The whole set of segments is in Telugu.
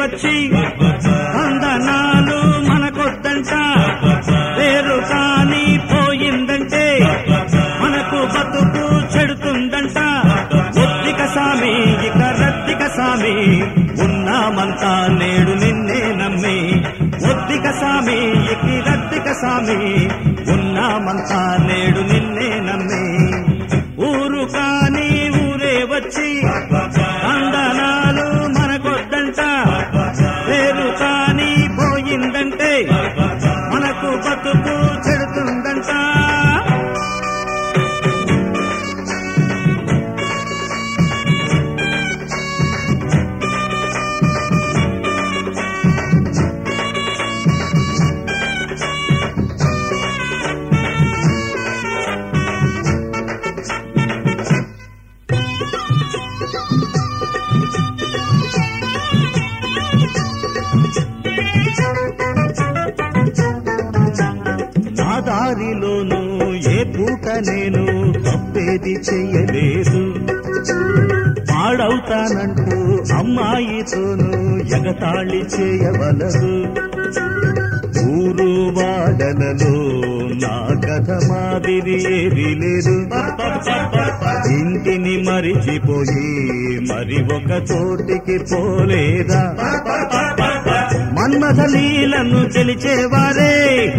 వచ్చి వందనాలు మనకొద్దంట పేరు కాని పోయిందంటే మనకు బతుకు చెడుతుందంట ఒత్తిక సామి ఇక రద్దిక సామి ఉన్నామంతా నేడు నిన్నే నమ్మి ఒత్తిక సామి ఇకి రద్దిక సామి ఉన్నామంతా నేడు నిన్నే నమ్మి ఊరు కాని ఊరే వచ్చి వందనాలు మనకొద్దంట పేరు కాని పోయిందంటే మనకు బతుకు చెడుతుందంట నా దారిలోను ఏ పూట నేను తప్పేది చెయ్యలేదు పాడవుతానంటూ అమ్మాయితోను ఎగతాళి చేయవలదు ఊరు వాడలలో నా కథ మాదిరి ఏది లేదు ఇంటిని మరిచిపోయి మరి ఒక చోటికి పోలేదా మన్మథ లీలను తెలిచేవారే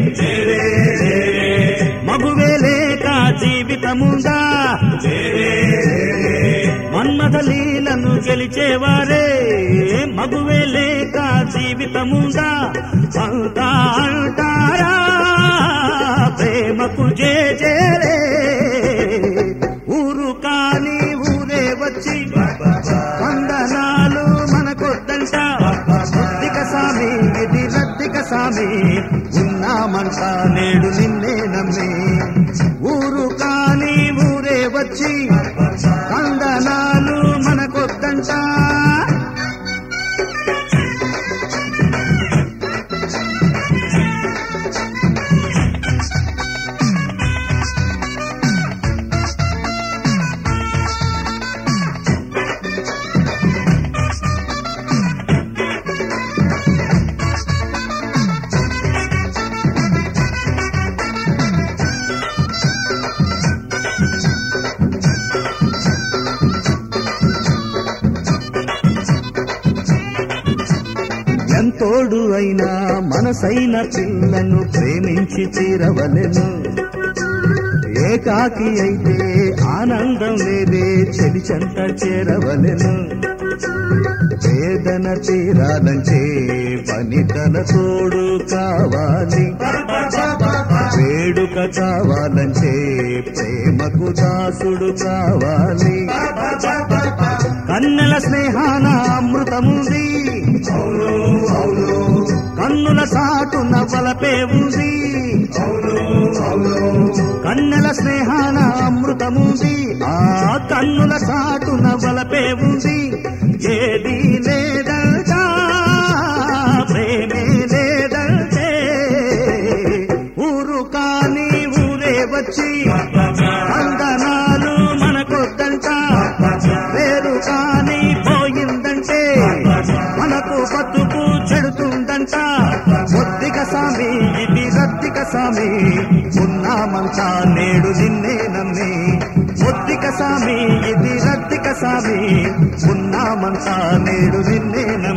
మగువే లేక జీవితముందా మన్మథ లీలను గెలిచేవారే మగువే లేక జీవితముందా అంతా అంటారా ప్రేమకు జేజేలే ఊరు కాని ఊరే వచ్చి వందనాలు మనకొద్దంట రద్దిక సామి ఇది రద్దిక సామి ఉన్నామంట నేడు నిన్నే నమ్మి ఊరు కాని ఊరే వచ్చి వందనాలు మనకొద్దంట ఎంతోడు అయినా మనసైన పిల్లను ప్రేమించి తీరవలెను ఏకాకి అయితే ఆనందం లేదే చెలిచంత చేరవలెను వేదన తీరాలంటే పనితల తోడు కావాలి వేడుక కావాలంటే ప్రేమకు దాసుడు కావాలి కన్నెల స్నేహాన అమృతముంది కన్నుల సాటున బలపే ఉంది కన్నెల స్నేహాన అమృతముంది ఆ కన్నుల సాటున బలపే ఉంది ఏది లేదంట ప్రేమే లేదంటే ఊరు కాని ఊరే వచ్చి వందనాలు మనకొద్దంట పేరు కాని పోయిందంటే మనకు బతుకు చెడుతుందంట ఒత్తిక సామి ఇది రత్తిక సామి ఉన్నామంతా నేడు నిన్నే నమ్మి ఒత్తిక సామి ఇది రత్తిక సామి ఉన్నామంతా నేడు నిన్నే నమ్మి